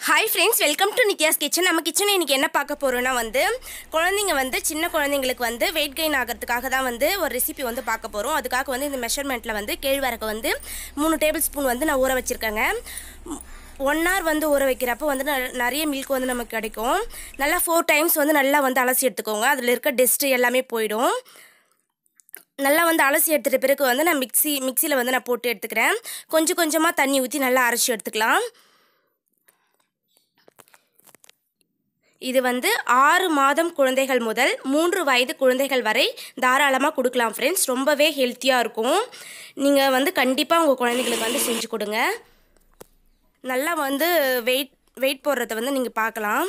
hi friends welcome to Nithyas kitchen நம்ம கிச்சனில் இன்றைக்கி என்ன பார்க்க போகிறோன்னா வந்து குழந்தைங்க வந்து சின்ன குழந்தைங்களுக்கு வந்து வெயிட் கெயின் ஆகிறதுக்காக தான் வந்து ஒரு ரெசிபி வந்து பார்க்க போகிறோம் அதுக்காக வந்து இந்த மெஷர்மெண்ட்டில் வந்து கேழ்வரகு வந்து மூணு டேபிள் ஸ்பூன் வந்து நான் ஊற வச்சுருக்கேங்க ஒன் ஹவர் வந்து ஊற வைக்கிறப்போ வந்து ந- நிறைய மில்க் வந்து நமக்கு கிடைக்கும் நல்லா ஃபோர் டைம்ஸ் வந்து நல்லா வந்து அலசி எடுத்துக்கோங்க அதில் இருக்க டெஸ்ட்டு எல்லாமே போயிடும் நல்லா வந்து அலசி எடுத்துகிட்ட பிறகு வந்து நான் மிக்ஸி மிக்சியில் வந்து நான் போட்டு எடுத்துக்கிறேன் கொஞ்சம் கொஞ்சமாக தண்ணி ஊற்றி நல்லா அரைச்சி எடுத்துக்கலாம் இது வந்து ஆறு மாதம் குழந்தைகள் முதல் மூன்று வயது குழந்தைகள் வரை தாராளமாக கொடுக்கலாம் ஃப்ரெண்ட்ஸ் ரொம்பவே ஹெல்த்தியாக இருக்கும் நீங்கள் வந்து கண்டிப்பாக உங்கள் குழந்தைங்களுக்கு வந்து செஞ்சு கொடுங்க நல்லா வந்து வெயிட் வெயிட் போடுறத வந்து நீங்கள் பார்க்கலாம்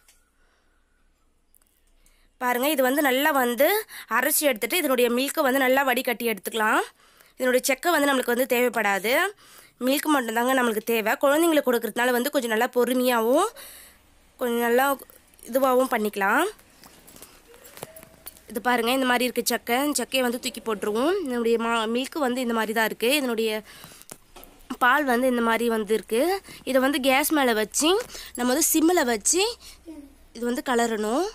பாருங்கள் இது வந்து நல்லா வந்து அரைச்சி எடுத்துகிட்டு இதனுடைய மில்க்கை வந்து நல்லா வடிகட்டி எடுத்துக்கலாம் இதனுடைய செக்கை வந்து நம்மளுக்கு வந்து தேவைப்படாது மில்க் மட்டும்தாங்க நம்மளுக்கு தேவை குழந்தைங்களுக்கு கொடுக்கறதுனால வந்து கொஞ்சம் நல்லா பொறுமையாகவும் கொஞ்சம் நல்லா இதுவாகவும் பண்ணிக்கலாம் இது பாருங்கள் இந்த மாதிரி இருக்குது சக்கை இந்த சக்கையை வந்து தூக்கி போட்டுருவோம் இதனுடைய மா மில்க்கு வந்து இந்த மாதிரி தான் இருக்குது இதனுடைய பால் வந்து இந்த மாதிரி வந்து இருக்குது இதை வந்து கேஸ் மேலே வச்சு நம்ம வந்து சிம்மில் வச்சு இது வந்து கலரணும்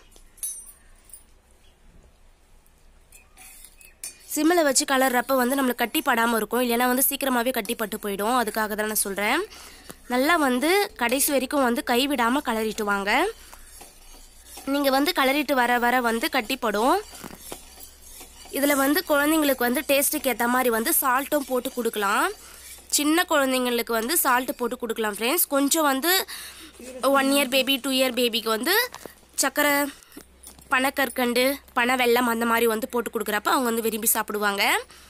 சிம்மில் வச்சு கலர்றப்ப வந்து நம்மளுக்கு கட்டி படாமல் இருக்கும் இல்லைன்னா வந்து சீக்கிரமாகவே கட்டி பட்டு போயிடும் அதுக்காக தான் நான் சொல்கிறேன் நல்லா வந்து கடைசி வரைக்கும் வந்து கைவிடாமல் கலரிட்டு வாங்க நீங்கள் வந்து கலரிட்டு வர வர வந்து கட்டிப்படும் இதில் வந்து குழந்தைங்களுக்கு வந்து டேஸ்ட்டுக்கு ஏற்ற மாதிரி வந்து சால்ட்டும் போட்டு கொடுக்கலாம் சின்ன குழந்தைங்களுக்கு வந்து சால்ட்டு போட்டு கொடுக்கலாம் ஃப்ரெண்ட்ஸ் கொஞ்சம் வந்து one year baby two year பேபிக்கு வந்து சக்கரை பனக்கற்கண்டு பனை வெல்லம் அந்த மாதிரி வந்து போட்டு கொடுக்குறப்ப அவங்க வந்து விரும்பி சாப்பிடுவாங்க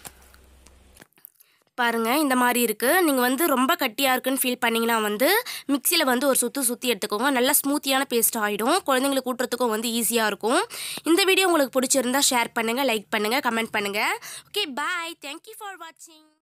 பாருங்கள் இந்த மாதிரி இருக்குது நீங்கள் வந்து ரொம்ப கட்டியாக இருக்குன்னு ஃபீல் பண்ணிங்கன்னா வந்து மிக்சியில் வந்து ஒரு சுற்று சுற்றி எடுத்துக்கோங்க நல்லா ஸ்மூத்தியான பேஸ்ட் ஆகிடும் குழந்தைங்களுக்கு ஊட்டுறதுக்கும் வந்து ஈஸியாக இருக்கும் இந்த வீடியோ உங்களுக்கு பிடிச்சிருந்தா ஷேர் பண்ணுங்கள் லைக் பண்ணுங்கள் கமெண்ட் பண்ணுங்கள் ஓகே பாய் தேங்க்யூ ஃபார் வாட்சிங்